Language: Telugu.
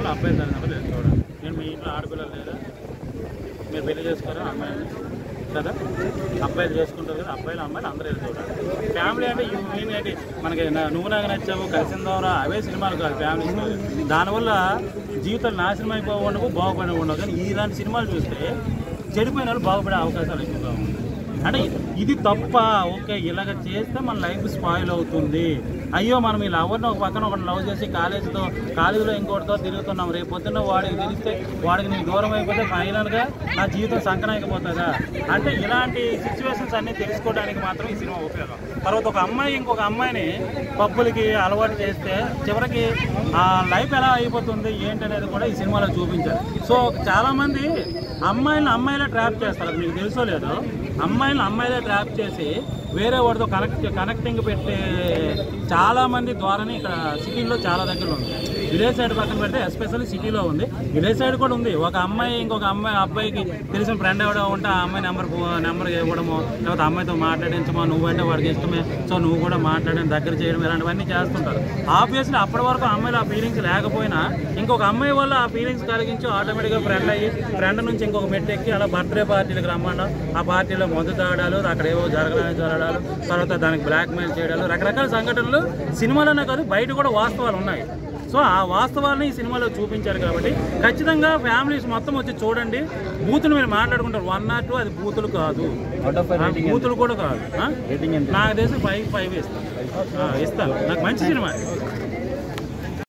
తల్లిదండ్రులు అబ్బాయి తల్లిదండ్రులు వెళ్ళి చూడాలి నేను మీ ఇంట్లో ఆడపిల్లలు లేదా మీరు పెళ్లి చేసుకోరా అమ్మాయిని కదా అబ్బాయిలు చేసుకుంటారు కదా అబ్బాయిలు అమ్మాయిలు అందరూ వెళ్ళి చూడాలి ఫ్యామిలీ అంటే ఇవి మెయిన్ ఏంటి మనకి నా- నువ్వు నాకు నచ్చావు కలిసిందవరా అవే సినిమాలు కాదు ఫ్యామిలీ సినిమాలు దానివల్ల జీవితాలు నాశనం అయిపోకుండా బాగుపడి ఉండవు కానీ ఇలాంటి సినిమాలు చూస్తే చెడిపోయిన వాళ్ళు బాగుపడే అవకాశాలు ఎక్కువగా ఉన్నాయి అంటే ఇది తప్ప ఓకే ఇలాగ చేస్తే మన లైఫ్ స్పాయిల్ అవుతుంది అయ్యో మనం ఈ లవర్ని ఒక పక్కన ఒకటి లవ్ చేసి కాలేజీతో కాలేజీలో ఇంకోటితో తిరుగుతున్నాం రేపు పొద్దున్న వాడికి తెలిస్తే వాడికి నీకు దూరం అయిపోతే ఫైనల్గా నా జీవితం సంకనైపోతుందా అంటే ఇలాంటి సిచ్యువేషన్స్ అన్నీ తెలుసుకోవడానికి మాత్రం ఈ సినిమా ఉపయోగం తర్వాత ఒక అమ్మాయి ఇంకొక అమ్మాయిని పబ్బులకి అలవాటు చేస్తే చివరికి ఆ లైఫ్ ఎలా అయిపోతుంది ఏంటి అనేది కూడా ఈ సినిమాలో చూపించారు సో చాలామంది అమ్మాయిలను అమ్మాయిలే ట్రాప్ చేస్తారు అది మీకు తెలుసో లేదో అమ్మాయిలను అమ్మాయిలే ట్రాప్ చేసి వేరే వాడితో కనెక్ట్ కనెక్టింగ్ పెట్టే చాలా మంది ద్వారానే ఇక్కడ సిటీలో చాలా దగ్గర ఉంది విలేజ్ సైడ్ పక్కన పెడితే ఎస్పెషల్లీ సిటీలో ఉంది విలేజ్ సైడ్ కూడా ఉంది ఒక అమ్మాయి ఇంకొక అమ్మాయి అబ్బాయికి తెలిసిన ఫ్రెండ్ ఎవడో ఉంటే ఆ అమ్మాయి నెంబర్ నెంబర్ ఇవ్వడము లేకపోతే అమ్మాయితో మాట్లాడించమో నువ్వంటే వాడికి ఇష్టమే సో నువ్వు కూడా మాట్లాడడం దగ్గర చేయడం ఇలాంటివన్నీ చేస్తుంటారు ఆబ్వియస్లీ అప్పటి వరకు ఆ అమ్మాయిలు ఆ ఫీలింగ్స్ లేకపోయినా ఇంకొక అమ్మాయి వల్ల ఆ ఫీలింగ్స్ కలిగించి ఆటోమేటిక్గా ఫ్రెండ్ అయ్యి ఫ్రెండ్ నుంచి ఇంకొక మెట్టు ఎక్కి అలా బర్త్డే పార్టీలకు రమ్మడం ఆ పార్టీలో మొదటి తాగడాలు అక్కడ ఏవో జరగడానికి జరగడాలు తర్వాత దానికి బ్లాక్ మెయిల్ చేయడాలు రకరకాల సంఘటనలు సినిమాలోనే కాదు బయట కూడా వాస్తవాలు ఉన్నాయి సో ఆ వాస్తవాన్ని ఈ సినిమాలో చూపించారు కాబట్టి ఖచ్చితంగా ఫ్యామిలీస్ మొత్తం వచ్చి చూడండి బూతులు మీరు మాట్లాడుకుంటారు వన్ నాట్ టూ అది బూతులు కాదు అవుట్ ఆఫ్ ఆ, బూతులు కూడా కాదు ఆ? రేటింగ్ ఎంత నాకు తెలిసి ఫైవ్ ఫైవ్ ఇస్తాను ఆ, ఇస్తాను నాకు మంచి సినిమా